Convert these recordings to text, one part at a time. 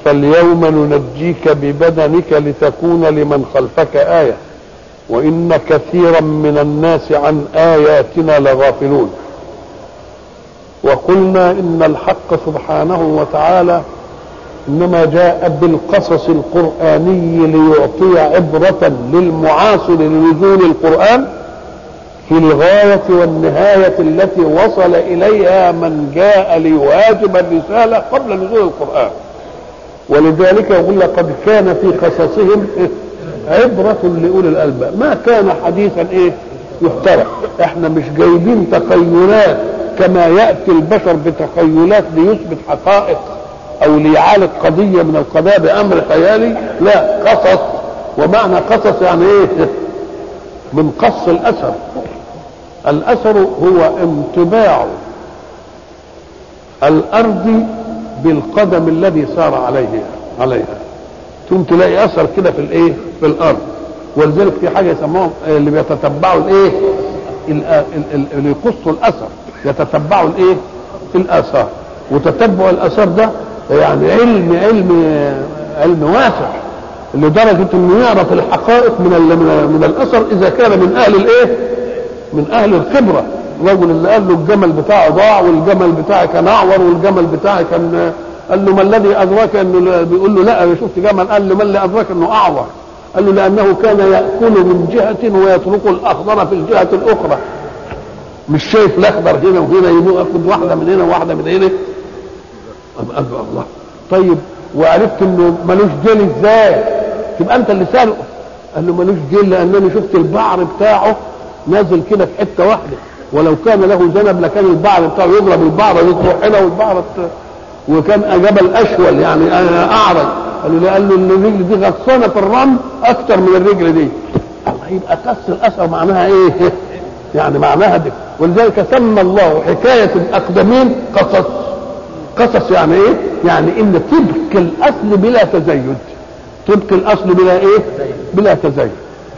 فاليوم ننجيك ببدنك لتكون لمن خلفك آية وإن كثيرا من الناس عن آياتنا لغافلون وقلنا إن الحق سبحانه وتعالى إنما جاء بالقصص القرآني ليعطي عبرة للمعاصر لنزول القرآن في الغاية والنهاية التي وصل إليها من جاء ليواجب الرسالة قبل نزول القرآن ولذلك يقول لقد كان في قصصهم عبرة لأولي الألباب ما كان حديثا إيه يفترى احنا مش جايبين تخيلات كما يأتي البشر بتخيلات ليثبت حقائق أو ليعالج قضية من القضايا بأمر خيالي لا قصص ومعنى قصص يعني إيه من قص الأثر الأثر هو انطباع الأرض بالقدم الذي سار عليه عليها ثم تلاقي اثر كده في الايه في الارض ولذلك في حاجه يسموهم اللي بيتتبعوا الايه اللي يقصوا الاثر يتتبعوا الايه الاثار وتتبع الاثار ده يعني علم علم علم واسع لدرجه انه يعرف الحقائق من من, من الاثر اذا كان من اهل الايه من اهل الخبره الرجل اللي قال له الجمل بتاعه ضاع والجمل بتاعي كان اعور والجمل بتاعي كان قال له ما الذي ادراك انه بيقول له لا انا شفت جمل قال له ما اللي ادراك انه اعور قال له لانه كان ياكل من جهه ويترك الاخضر في الجهه الاخرى مش شايف الاخضر هنا وهنا ياخد واحده من هنا وواحده من هنا قال له الله طيب وعرفت انه ملوش جيل ازاي تبقى انت اللي سالقه قال له ملوش جيل لانني شفت البعر بتاعه نازل كده في حته واحده ولو كان له ذنب لكان البعر بتاعه يضرب البعر يروح هنا والبعر وكان جبل اشول يعني اعرج قال له قال له الرجل دي غصانه في الرمل اكتر من الرجل دي الله يبقى قص الاثر معناها ايه؟ يعني معناها دي ولذلك سمى الله حكايه الاقدمين قصص قصص يعني ايه؟ يعني ان طبق الاصل بلا تزيد طبق الاصل بلا ايه؟ بلا تزيد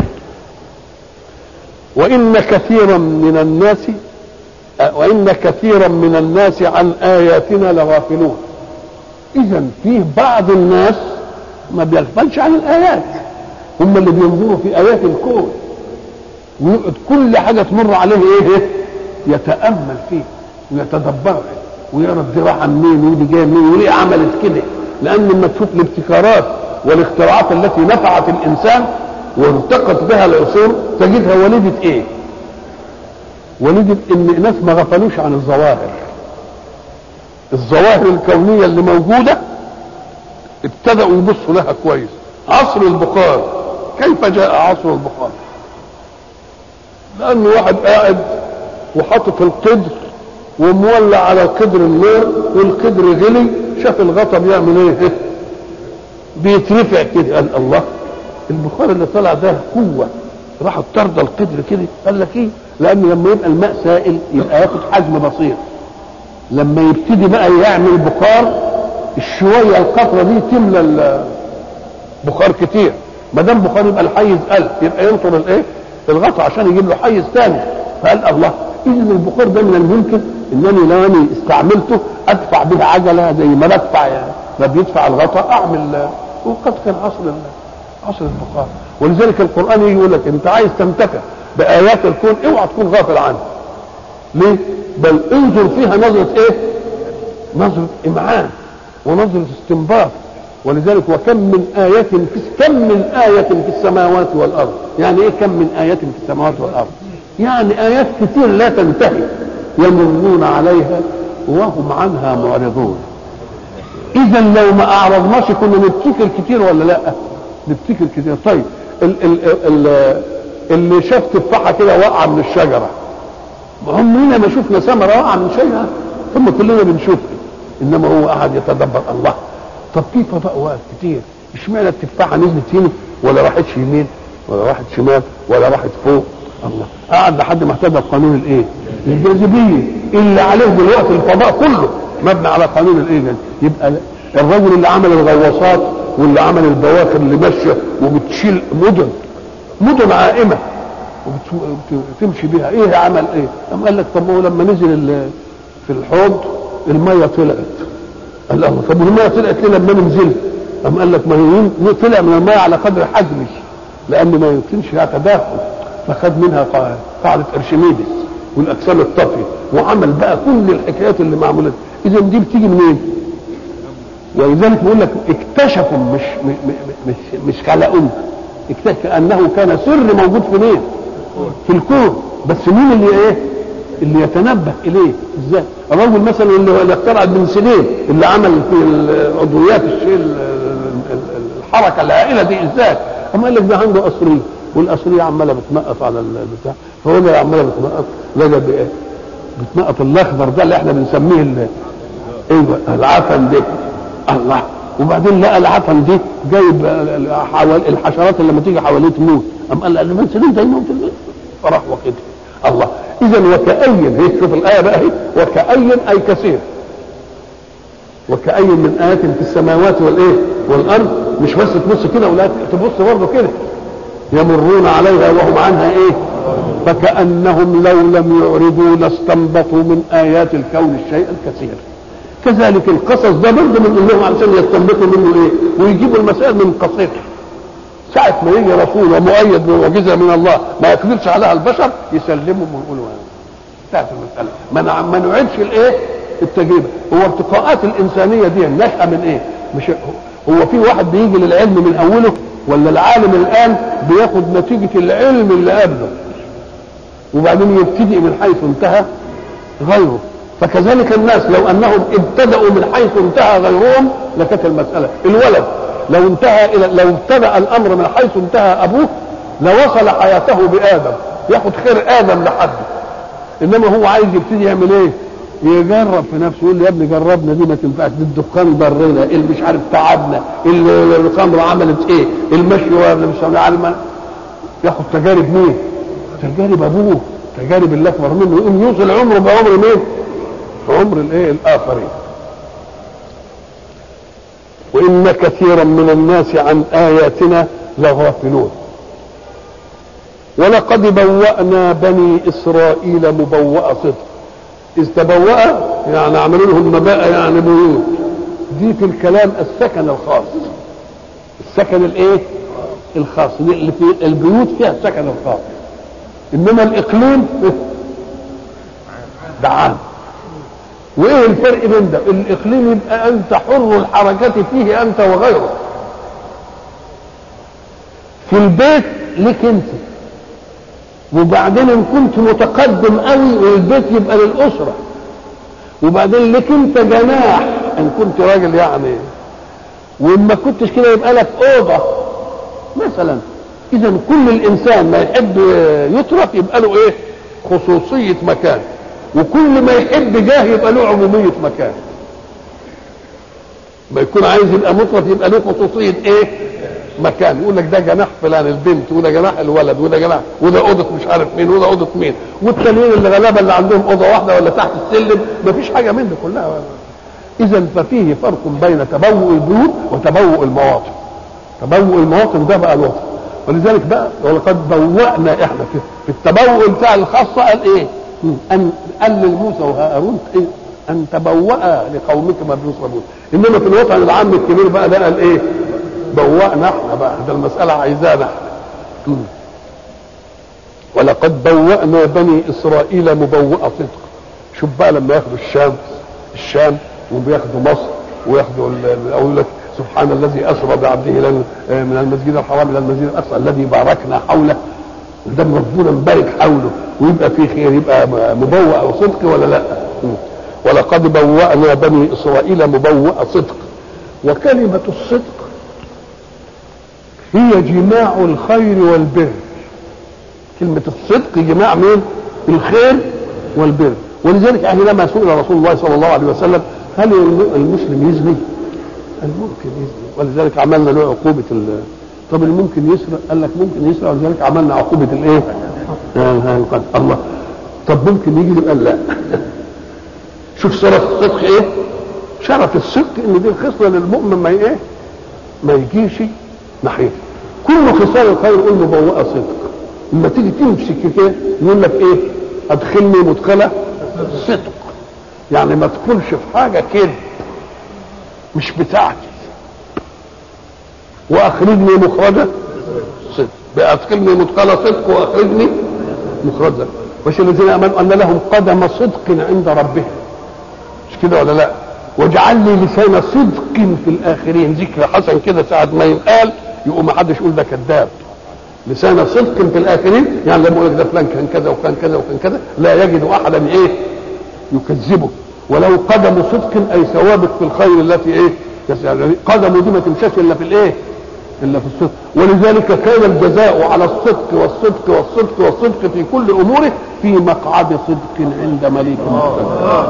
وان كثيرا من الناس وان كثيرا من الناس عن اياتنا لغافلون اذا فيه بعض الناس ما بيغفلش عن الايات هم اللي بينظروا في ايات الكون ويقعد كل حاجه تمر عليه ايه يتامل فيه ويتدبرها ويرى دي رايحه منين ودي جايه منين وليه عملت كده لان لما تشوف الابتكارات والاختراعات التي نفعت الانسان وارتقت بها العصور تجدها ولدت ايه ولدت ان ناس ما غفلوش عن الظواهر الظواهر الكونية اللي موجودة ابتدأوا يبصوا لها كويس عصر البخار كيف جاء عصر البخار لأن واحد قاعد وحاطط القدر ومولع على القدر النار والقدر غلي شاف الغطا بيعمل ايه بيترفع كده قال الله البخار اللي طلع ده قوة راحوا طرد القدر كده قال لك ايه لان لما يبقى الماء سائل يبقى ياخد حجم بسيط لما يبتدي بقى يعمل بخار الشويه القطره دي تملى بخار كتير ما دام بخار يبقى الحيز ألف يبقى ينطر الايه الغطا عشان يجيب له حيز ثاني فقال الله اذا البخار ده من الممكن انني لو انا استعملته ادفع به عجله زي ما بدفع يعني ما بيدفع الغطا اعمل وقد كان اصل عصر البخار ولذلك القران يجي يقول لك انت عايز تنتفع بايات الكون اوعى تكون غافل عنها ليه بل انظر فيها نظره ايه نظره امعان ونظره استنباط ولذلك وكم من آية في كم من آية في السماوات والأرض يعني إيه كم من آية في السماوات والأرض يعني آيات كتير لا تنتهي يمرون عليها وهم عنها معرضون إذا لو ما أعرضناش كنا نبتكر كتير ولا لا نبتكر كتير طيب ال ال ال اللي شاف تفاحة كده واقعة من الشجرة عمرنا ما شفنا ثمرة واقعة من شجرة ثم كلنا بنشوفها إنما هو قاعد يتدبر الله طب كيف بقى وقت كتير اشمعنى التفاحه نزلت هنا ولا راحت يمين ولا راحت شمال ولا راحت فوق الله قعد لحد ما اهتدى بقانون الايه الجاذبيه اللي عليه دلوقتي الفضاء كله مبني على قانون الايه يبقى الرجل اللي عمل الغواصات واللي عمل البواخر اللي ماشيه وبتشيل مدن مدن عائمه وبتمشي بيها ايه عمل ايه؟ قام قال لك طب هو لما نزل في الحوض الميه طلعت قال الله طب الميه طلعت ليه لما انا نزلت؟ أم قال لك ما هي طلع من الماء على قدر حجمه لأن ما يمكنش فيها تداخل فخد منها قاعدة أرشميدس والأجسام الطافية وعمل بقى كل الحكايات اللي معمولة إذا دي بتيجي منين؟ ولذلك بيقول لك اكتشفوا مش مش مش, مش خلقوا اكتشف انه كان سر موجود في مين؟ في الكون بس مين اللي ايه؟ اللي يتنبه اليه ازاي؟ الرجل مثلا اللي اخترع البنسلين اللي عمل في العضويات الشيء الحركه الهائله دي ازاي؟ اما قال لك ده عنده قصريه والقصريه عماله بتنقط على البتاع فهو اللي عماله بتنقط لقى بايه؟ بتنقط الاخضر ده اللي احنا بنسميه ايوه العفن ده الله وبعدين لقى العفن دي جايب الحشرات اللي لما تيجي حواليه تموت قام قال البنسلين ده يموت فراح واخدها الله اذا وكأين هي شوف الايه بقى اهي وكأين اي كثير وكأين من آيات في السماوات والايه والارض مش بس تبص كده ولا تبص برضه كده يمرون عليها وهم عنها ايه فكأنهم لو لم يعرضوا لاستنبطوا من آيات الكون الشيء الكثير كذلك القصص ده برضه من انهم علشان يستنبطوا منه ايه ويجيبوا المسائل من قصته ساعة ما يجي رسول ومؤيد بمعجزة من الله ما يقدرش عليها البشر يسلموا ويقولوا انتهت المسألة ما ما نعيدش الايه التجربة هو ارتقاءات الإنسانية دي نشأة من ايه مش هو في واحد بيجي للعلم من أوله ولا العالم الآن بياخد نتيجة العلم اللي قبله وبعدين يبتدئ من حيث انتهى غيره فكذلك الناس لو انهم ابتدأوا من حيث انتهى غيرهم لكانت المسألة الولد لو انتهى الى لو ابتدأ الامر من حيث انتهى ابوه لوصل حياته بادم ياخد خير ادم لحده انما هو عايز يبتدي يعمل ايه؟ يجرب في نفسه يقول لي يا ابني جربنا دي ما تنفعش دي الدخان ضرنا اللي مش عارف تعبنا الخمر عملت ايه المشي ولا مش عارف ياخد تجارب مين؟ تجارب ابوه تجارب اللي اكبر منه يقوم يوصل عمره بعمر مين؟ عمر الايه الاخرين وان كثيرا من الناس عن اياتنا لغافلون ولقد بوأنا بني اسرائيل مبوأ صدق اذ تبوأ يعني عملوا لهم مباء يعني بيوت دي في الكلام السكن الخاص السكن الايه الخاص اللي في البيوت فيها السكن الخاص انما الاقليم ده عام وايه الفرق بين ده الاقليم يبقى انت حر الحركه فيه انت وغيرك في البيت لك انت وبعدين ان كنت متقدم قوي والبيت يبقى للاسره وبعدين لك انت جناح ان كنت راجل يعني وان ما كنتش كده يبقى لك اوضه مثلا اذا كل الانسان ما يحب يترك يبقى له ايه خصوصيه مكان وكل ما يحب جاه يبقى له عموميه مكان ما يكون عايز يبقى مطرف يبقى له خصوصيه ايه مكان يقول لك ده جناح فلان البنت وده جناح الولد وده جناح وده اوضه مش عارف مين وده اوضه مين والتانيين اللي غلابه اللي عندهم اوضه واحده ولا تحت السلم ما فيش حاجه من ده كلها اذا ففيه فرق بين تبوء البيوت وتبوء المواطن تبوء المواطن ده بقى الوطن ولذلك بقى ولقد بوأنا احنا في, في التبوء بتاع الخاصه قال ايه؟ ان قال لموسى وهارون إيه؟ ان تبوأ لقومك ما بيصرفون انما في الوطن العام الكبير بقى ده قال ايه؟ بوأنا احنا بقى ده المسألة عايزانا احنا ولقد بوأنا بني إسرائيل مبوأ صدق شوف بقى لما ياخدوا الشام الشام وبياخدوا مصر وياخدوا أقول لك سبحان الذي أسرى بعبده من المسجد الحرام إلى المسجد الأقصى الذي باركنا حوله ده ربنا مبارك حوله ويبقى فيه خير يبقى مبوأ صدق ولا لا ولقد بوأنا بني إسرائيل مبوأ صدق وكلمة الصدق هي جماع الخير والبر كلمة الصدق جماع مين الخير والبر ولذلك حينما سئل رسول الله صلى الله عليه وسلم هل المسلم يزني الممكن يزني ولذلك عملنا له عقوبة طب الممكن يسرق قال لك ممكن يسرق ولذلك عملنا عقوبة الايه الله طب ممكن يجي قال لا شوف شرف الصدق ايه شرف الصدق ان دي الخصله للمؤمن ما ايه ما يجيش ناحيه كل خصال الخير قول مبوءه صدق لما تيجي تمسك كده يقول لك ايه ادخلني مدخله صدق يعني ما تدخلش في حاجه كده مش بتاعتي واخرجني مخرج صدق بادخلني مدخل صدق واخرجني مخرج صدق مش الذين امنوا ان لهم قدم صدق عند ربهم مش كده ولا لا واجعل لي لسان صدق في الاخرين ذكر حسن كده ساعه ما ينقال يقوم ما حدش يقول ده كذاب لسان صدق في الاخرين يعني لما يقول لك ده فلان كان كذا وكان كذا وكان كذا لا يجد احدا ايه يكذبه ولو قدم صدق اي ثوابت في الخير التي ايه يعني قدمه دي ما تمشاش الا في الايه الا في الصدق ولذلك كان الجزاء على الصدق والصدق والصدق والصدق في كل اموره في مقعد صدق عند مليك مقتدر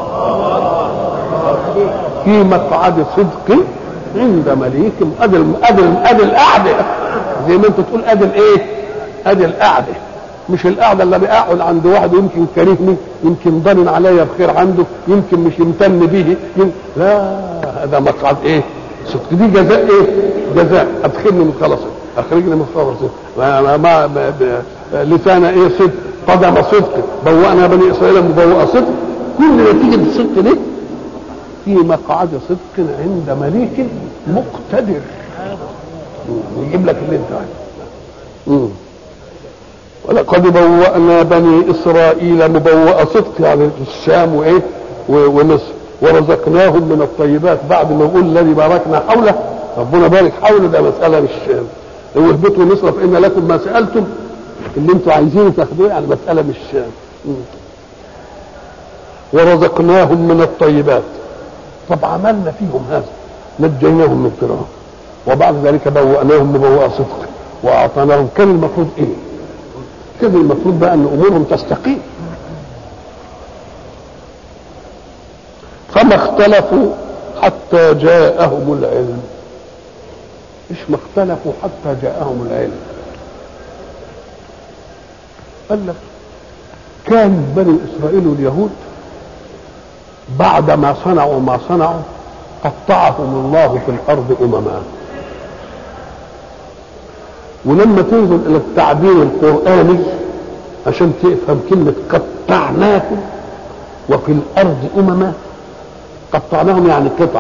في مقعد صدق عند مليك ادي ادي ادي القعده زي ما انت تقول ادي الايه ادي القعده مش القعده اللي بقعد عند واحد يمكن كرهني يمكن ضامن عليا بخير عنده يمكن مش يمتن به يمكن لا هذا مقعد ايه صدق دي جزاء ايه جزاء ادخلني من خلص اخرجني من خلص ما ما ما ما- لسان ايه صدق قدم صدق بوأنا بني اسرائيل مبوأ صدق كل نتيجه الصدق دي في مقعد صدق عند مليك مقتدر يجيب لك اللي انت عايزه ولقد بوأنا بني إسرائيل مبوأ صدق يعني في الشام وإيه و- ومصر ورزقناهم من الطيبات بعد ما يقول الذي باركنا حوله ربنا بارك حوله ده مسألة مش واهبطوا مصر فإن لكم ما سألتم اللي انتوا عايزينه تاخدوه يعني مسألة مش مم. ورزقناهم من الطيبات طب عملنا فيهم هذا نجيناهم من فرعون وبعد ذلك بوأناهم مبوأ صدق وأعطيناهم كان المفروض إيه؟ كان المفروض بقى أن أمورهم تستقيم فما اختلفوا حتى جاءهم العلم مش ما اختلفوا حتى جاءهم العلم قال لك كان بني اسرائيل واليهود بعد ما صنعوا ما صنعوا قطعهم الله في الارض امما ولما تنظر الى التعبير القراني عشان تفهم كلمه قطعناكم وفي الارض امما قطعناهم يعني قطع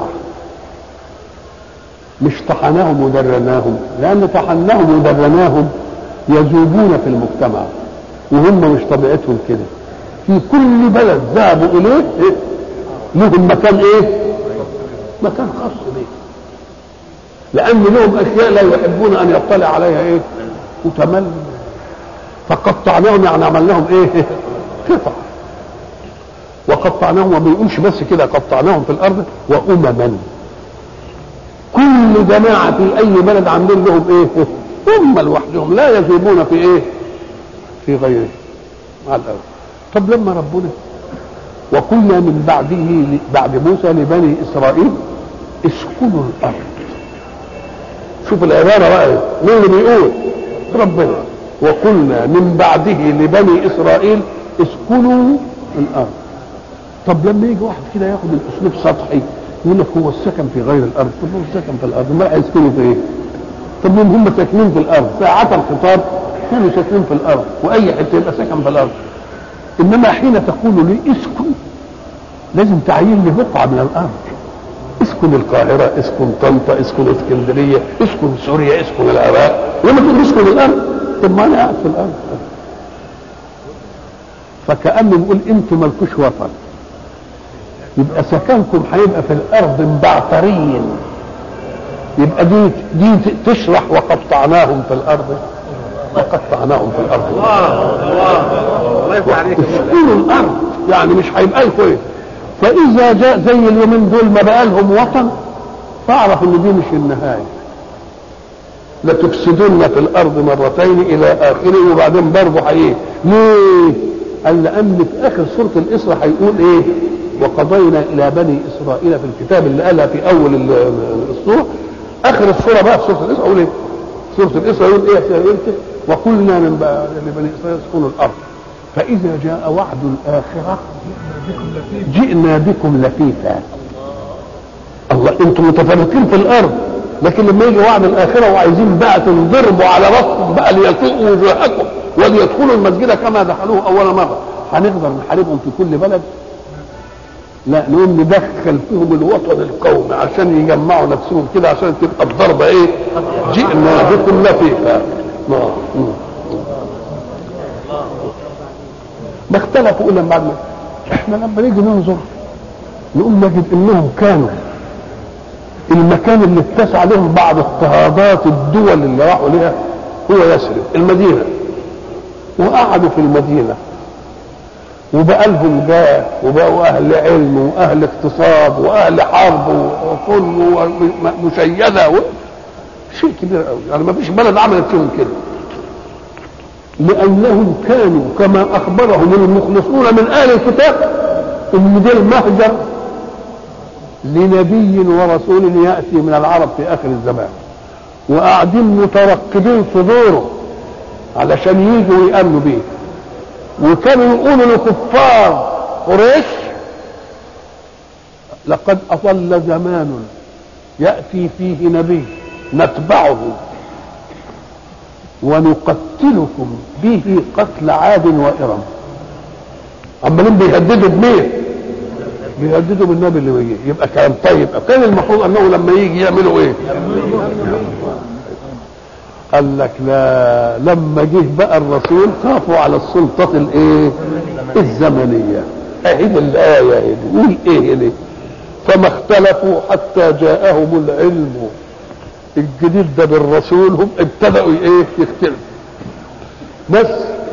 مش طحناهم ودرناهم لان طحناهم ودرناهم يذوبون في المجتمع وهم مش طبيعتهم كده في كل بلد ذهبوا اليه إيه؟ لهم مكان ايه مكان خاص بيه لان لهم اشياء لا يحبون ان يطلع عليها ايه متمل فقطعناهم يعني عملناهم ايه قطع وقطعناهم ما بيقولش بس كده قطعناهم في الارض وامما كل جماعه في اي بلد عاملين لهم ايه هم لوحدهم لا يذوبون في ايه في غيره مع الارض طب لما ربنا وقلنا من بعده بعد موسى لبني اسرائيل اسكنوا الارض شوف العباره بقى مين اللي بيقول ربنا وقلنا من بعده لبني اسرائيل اسكنوا الارض طب لما يجي واحد كده ياخد الاسلوب سطحي يقول لك هو السكن في غير الارض طب هو السكن في الارض ما هيسكنوا في ايه؟ طب مين هم ساكنين في الارض ساعة الخطاب كانوا ساكنين في الارض واي حته يبقى سكن في الارض انما حين تقول لي اسكن لازم تعين لي بقعه من الارض اسكن القاهرة اسكن طنطا اسكن اسكندرية اسكن سوريا اسكن العراق لما تقول اسكن الارض طب ما انا قاعد في الارض فكأنه بيقول انتوا مالكوش وطن يبقى سكنكم هيبقى في الارض مبعترين يبقى دي دي تشرح وقطعناهم في الارض وقطعناهم في الارض الله يفتح عليك اسكنوا الارض يعني مش هيبقى لكم ايه فاذا جاء زي اليومين دول ما بقى لهم وطن فاعرف ان دي مش النهايه لتفسدن في الارض مرتين الى اخره وبعدين برضه هي ليه؟ قال لان في اخر سوره الاسراء هيقول ايه؟ وقضينا الى بني اسرائيل في الكتاب اللي قالها في اول ال- السوره اخر السوره بقى في سوره الاسراء يقول ايه؟ سوره الاسراء يقول ايه يا سيدي؟ وقلنا من بقى- لبني اسرائيل اسكنوا الارض فاذا جاء وعد الاخره جئنا بكم لفيفا الله انتم متفرقين في الارض لكن لما يجي وعد الاخره وعايزين بقى تنضربوا على راسكم بقى ليلتقوا وجوهكم وليدخلوا المسجد كما دخلوه اول مره هنقدر نحاربهم في كل بلد لا نقوم ندخل فيهم الوطن القومي عشان يجمعوا نفسهم كده عشان تبقى الضربه ايه جئنا بكم لفيفا نعم. ما اختلفوا الا بعد ما احنا لما نيجي ننظر نقوم نجد انهم كانوا المكان اللي اتسع لهم بعض اضطهادات الدول اللي راحوا لها هو يثرب المدينه وقعدوا في المدينه وبقى لهم جاه وبقوا اهل علم واهل اقتصاد واهل حرب وفن ومشيده و... شيء كبير قوي يعني ما فيش بلد عملت فيهم كده لانهم كانوا كما اخبرهم المخلصون من اهل الكتاب ان ده المهجر لنبي ورسول ياتي من العرب في اخر الزمان وقاعدين مترقبين صدوره علشان يجوا ويامنوا بيه وكانوا يقولوا لكفار قريش لقد اضل زمان ياتي فيه نبي نتبعه ونقتلكم به قتل عاد وارم عمالين بيهددوا بمين بيهددوا بالنبي اللي بيجي يبقى كلام طيب كان المفروض انه لما يجي يعملوا ايه قال لك لا لما جه بقى الرسول خافوا على السلطة الايه الزمنية اهي الآية اهي قول ايه ليه فما اختلفوا حتى جاءهم العلم الجديد ده بالرسول هم ابتدأوا ايه يختلفوا بس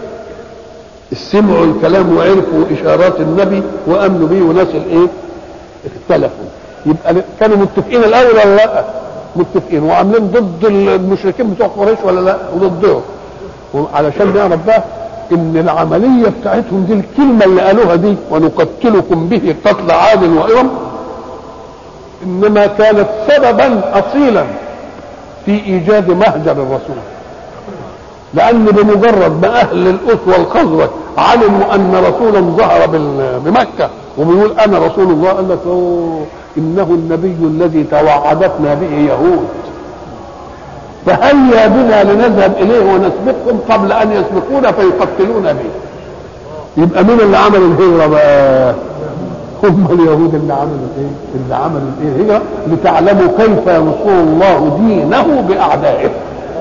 سمعوا الكلام وعرفوا اشارات النبي وامنوا به وناس الايه اختلفوا يبقى كانوا متفقين الاول ولا لا متفقين وعاملين ضد المشركين بتوع قريش ولا لا وضدهم علشان نعرف بقى ان العمليه بتاعتهم دي الكلمه اللي قالوها دي ونقتلكم به قتل عاد وارم انما كانت سببا اصيلا في ايجاد مهجر الرسول لان بمجرد ما اهل الاس والخزرج علموا ان رسولا ظهر بمكه وبيقول انا رسول الله قال لك اوه انه النبي الذي توعدتنا به يهود فهيا بنا لنذهب اليه ونسبقهم قبل ان يسبقونا فيقتلونا به يبقى مين اللي عمل الهجره بقى هم اليهود اللي عملوا ايه اللي عملوا الايه الهجره لتعلموا كيف ينصر الله دينه باعدائه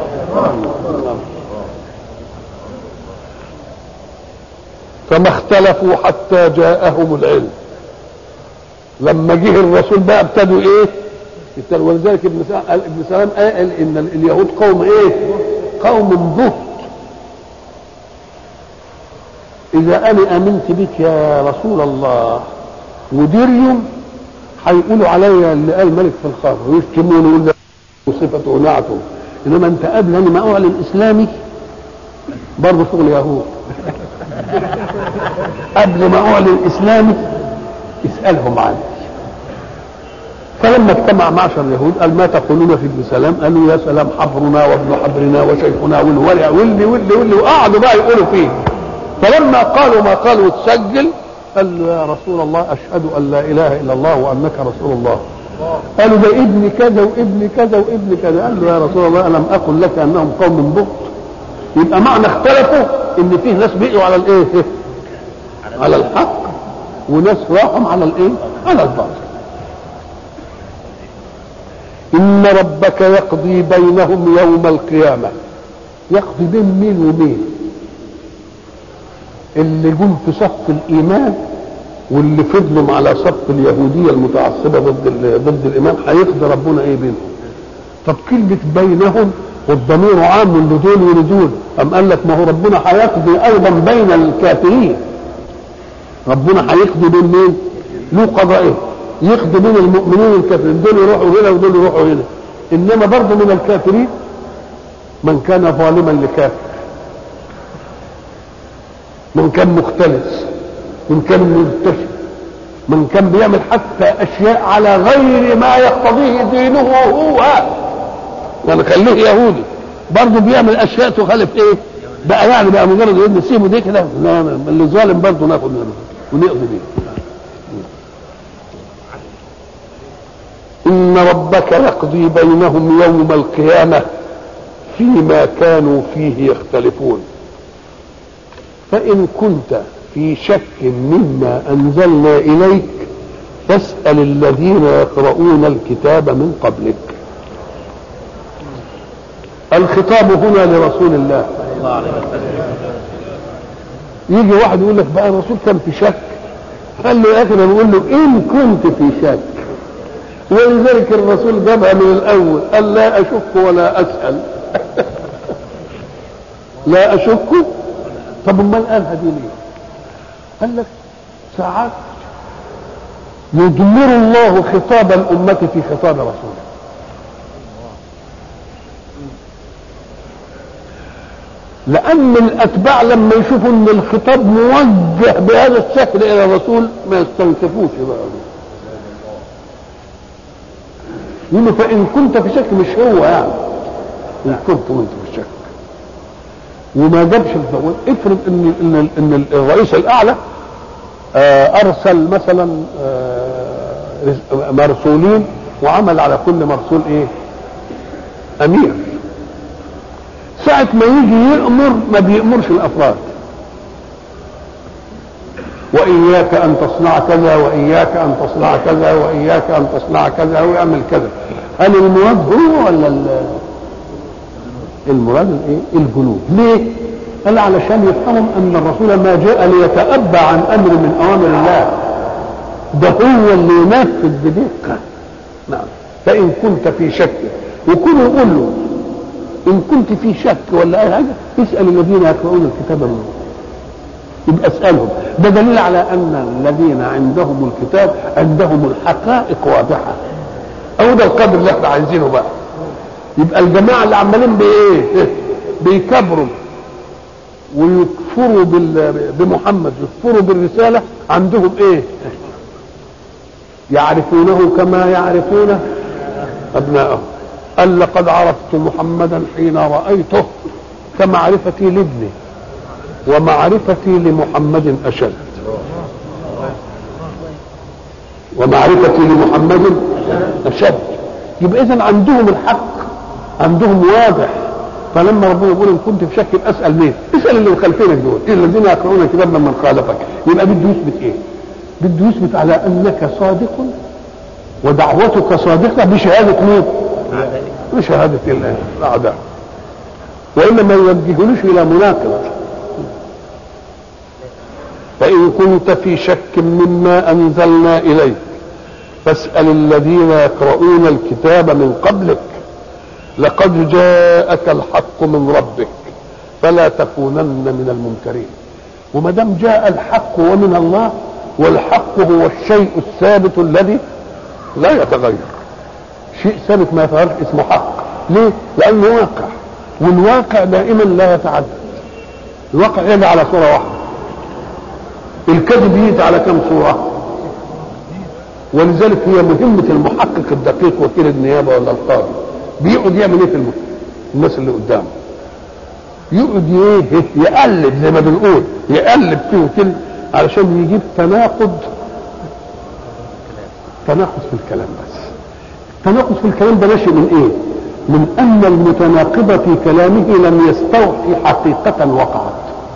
فما اختلفوا حتى جاءهم العلم لما جه الرسول بقى ابتدوا ايه ابتدوا ولذلك ابن سلام قال ابن سلام قال ان اليهود قوم ايه قوم بهت اذا انا امنت بك يا رسول الله وديريوم هيقولوا عليا اللي قال ملك في الخمر ويشتموني ويقول صفته ونعته انما انت قبل انا ما اعلن اسلامي برضه شغل يهود قبل ما اعلن اسلامي اسالهم عني فلما اجتمع معشر اليهود قال ما تقولون في ابن سلام قالوا يا سلام حبرنا وابن حبرنا وشيخنا والولي واللي واللي واللي وقعدوا بقى يقولوا فيه فلما قالوا ما قالوا وتسجل قال له يا رسول الله اشهد ان لا اله الا الله وانك رسول الله قالوا ده ابن كذا وابن كذا وابن كذا قال له يا رسول الله الم اقل لك انهم قوم بهت يبقى معنى اختلفوا ان فيه ناس بقوا على الايه على الحق وناس راحوا على الايه على الباطل ان ربك يقضي بينهم يوم القيامه يقضي بين مين ومين اللي جم في صف الايمان واللي فضلوا على صف اليهوديه المتعصبه ضد ضد الايمان هيقضي ربنا ايه بينهم طب كلمه بينهم والضمير عام لدول ولدول أم قال لك ما هو ربنا هيقضي أيضا بين الكافرين ربنا هيقضي بين مين؟ له قضائه يقضي بين المؤمنين والكافرين دول يروحوا هنا ودول يروحوا هنا إنما برضه من الكافرين من كان ظالما لكافر من كان مختلس من كان مرتشي من كان بيعمل حتى أشياء على غير ما يقتضيه دينه هو يعني خليه يهودي برضه بيعمل اشياء تخالف ايه بقى يعني بقى مجرد يقول نسيبه دي كده لا اللي ظالم برضه ناخد منه ونقضي بيه ان ربك يقضي بينهم يوم القيامه فيما كانوا فيه يختلفون فان كنت في شك مما انزلنا اليك فاسأل الذين يقرؤون الكتاب من قبلك الخطاب هنا لرسول الله الله عليه وسلم يجي واحد يقول لك بقى الرسول كان في شك قال له يا اخي انا بقول له ان كنت في شك ولذلك الرسول جابها من الاول قال لا اشك ولا اسال لا اشك طب امال قالها دي ليه؟ قال لك ساعات يدمر الله خطاب الأمة في خطاب رسوله لأن الأتباع لما يشوفوا أن الخطاب موجه بهذا الشكل إلى الرسول ما يستنكفوش بقى يقولوا فإن كنت في شك مش هو يعني إن كنت وأنت في شك وما جابش الفوز افرض ان ان ان الرئيس الاعلى آه، ارسل مثلا آه، مرسولين وعمل على كل مرسول ايه امير ساعة ما يجي يأمر ما بيأمرش الأفراد وإياك أن تصنع كذا وإياك أن تصنع كذا وإياك أن تصنع كذا ويعمل كذا هل المراد هو ولا ال- المراد الايه الجنود ليه قال علشان يفهموا ان الرسول ما جاء ليتأبى عن امر من اوامر الله ده هو اللي ينفذ بدقه نعم فان كنت في شك وكله يقول له ان كنت في شك ولا اي حاجه اسال الذين يقرؤون الكتاب من يبقى اسالهم ده دليل على ان الذين عندهم الكتاب عندهم الحقائق واضحه او ده القدر اللي احنا عايزينه بقى يبقى الجماعه اللي عمالين بايه بيكبروا ويكفروا بال- بمحمد يكفروا بالرساله عندهم ايه يعرفونه كما يعرفون ابنائهم قال لقد عرفت محمدا حين رايته كمعرفتي لابني ومعرفتي لمحمد اشد ومعرفتي لمحمد اشد يبقى اذا عندهم الحق عندهم واضح فلما ربنا يقول ان كنت في شك اسال مين؟ اسال اللي مخالفينك دول إيه الذين يقرؤون الكتاب ممن خالفك يبقى بده يثبت ايه؟ بده يثبت على انك صادق ودعوتك صادقه بشهاده مين؟ بشهاده الله الاعداء والا ما يوجهونوش الى مناقض فان كنت في شك مما انزلنا اليك فاسال الذين يقرؤون الكتاب من قبلك لقد جاءك الحق من ربك فلا تكونن من الممترين وما دام جاء الحق ومن الله والحق هو الشيء الثابت الذي لا يتغير شيء ثابت ما يتغيرش اسمه حق ليه؟ لانه واقع والواقع دائما لا يتعدد الواقع يجي على صوره واحده الكذب يجي على كم صوره ولذلك هي مهمه المحقق الدقيق وكيل النيابه ولا القاضي بيقعد يعمل ايه في الم- الناس اللي قدامه يقعد ايه يقلب زي ما بنقول يقلب فيه كده علشان يجيب تناقض تناقض في الكلام بس التناقض في الكلام ده ناشئ من ايه من ان المتناقض في كلامه لم يستوحي حقيقة وقعت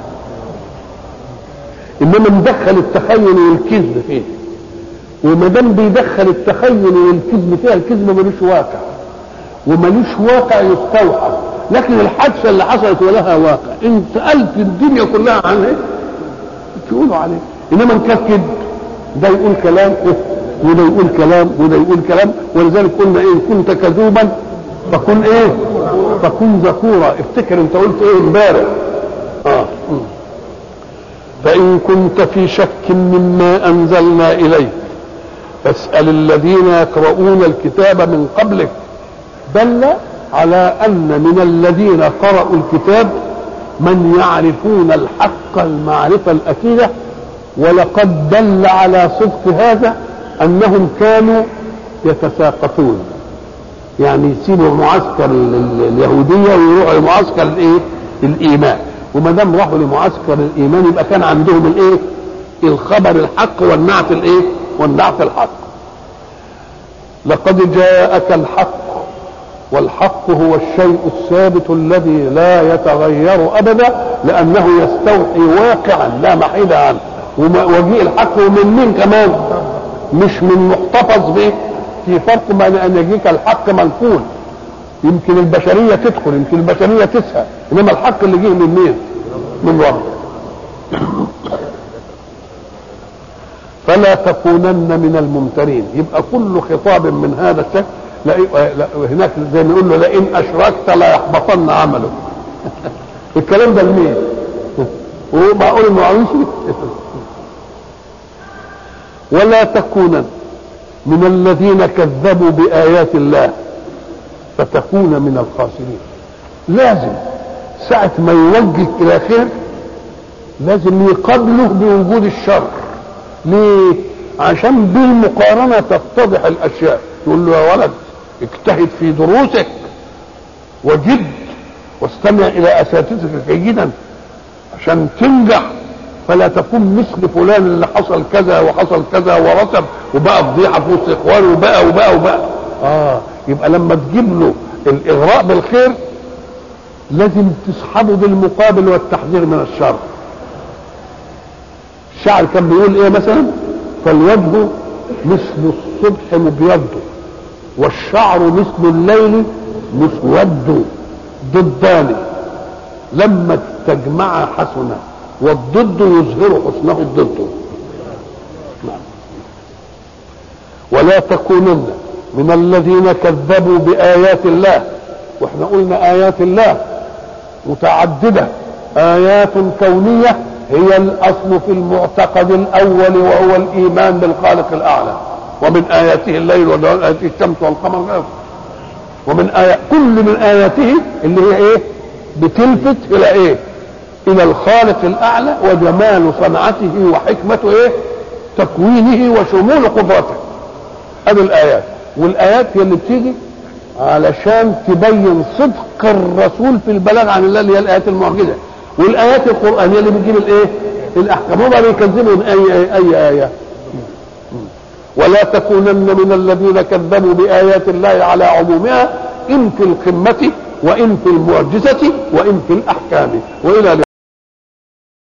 انما مدخل التخيل والكذب فيه وما دام بيدخل التخيل والكذب فيها الكذب ملوش واقع وملوش واقع يستوحى لكن الحادثه اللي حصلت ولها واقع ان سالت الدنيا كلها عن ايه تقولوا عليه انما ان كان كذب ده يقول كلام إيه؟ وده يقول كلام وده يقول كلام ولذلك قلنا ايه إن كنت كذوبا فكن ايه فكن ذكورا افتكر انت قلت ايه امبارح اه م. فان كنت في شك مما انزلنا اليك فاسال الذين يقرؤون الكتاب من قبلك دل على ان من الذين قرأوا الكتاب من يعرفون الحق المعرفة الأكيدة ولقد دل على صدق هذا أنهم كانوا يتساقطون يعني يسيبوا معسكر ال- ال- اليهودية ويروحوا لمعسكر الايه؟ الإيمان وما دام راحوا لمعسكر الإيمان يبقى كان عندهم الايه؟ الخبر الحق والنعت الايه؟ والنعت الحق لقد جاءك الحق والحق هو الشيء الثابت الذي لا يتغير ابدا لانه يستوحي واقعا لا محيد عنه وما- وجيء الحق ومن مين كمان مش من محتفظ به في فرق بين ان يجيك الحق منقول يمكن البشريه تدخل يمكن البشريه تسهى انما الحق اللي جه من مين؟ من ربك فلا تكونن من الممترين يبقى كل خطاب من هذا الشكل لا لا هناك زي ما يقول له لئن اشركت لا يحبطن عملك الكلام ده لمين؟ وهو معقول انه عاوز ولا تكونن من الذين كذبوا بآيات الله فتكون من الخاسرين لازم ساعة ما يوجه إلى خير لازم يقابله بوجود الشر ليه؟ عشان بالمقارنة تتضح الأشياء يقول له يا ولد اجتهد في دروسك وجد واستمع إلى أساتذتك جيدا عشان تنجح فلا تكون مثل فلان اللي حصل كذا وحصل كذا ورسب وبقى فضيحه في وسط اخوانه وبقى وبقى وبقى اه يبقى لما تجيب له الاغراء بالخير لازم تسحبه بالمقابل والتحذير من الشر الشاعر كان بيقول ايه مثلا فالوجه مثل الصبح مبيض والشعر مثل الليل مسود ضدان لما تجمع حسنه والضد يظهر حسنه الضد نعم. ولا تكونن من الذين كذبوا بآيات الله واحنا قلنا آيات الله متعددة آيات كونية هي الأصل في المعتقد الأول وهو الإيمان بالخالق الأعلى ومن آياته الليل ومن آياته الشمس والقمر ومن آيات كل من آياته اللي هي إيه بتلفت إلى إيه الى الخالق الاعلى وجمال صنعته وحكمته ايه تكوينه وشمول قدرته هذه الايات والايات هي اللي بتيجي علشان تبين صدق الرسول في البلاغ عن الله اللي هي الايات المعجزه والايات القرانيه اللي بتجيب الايه الاحكام هم بيكذبوا اي اي, أي ايه ولا تكونن من الذين كذبوا بايات الله على عمومها ان في القمه وان في المعجزه وان في الاحكام والى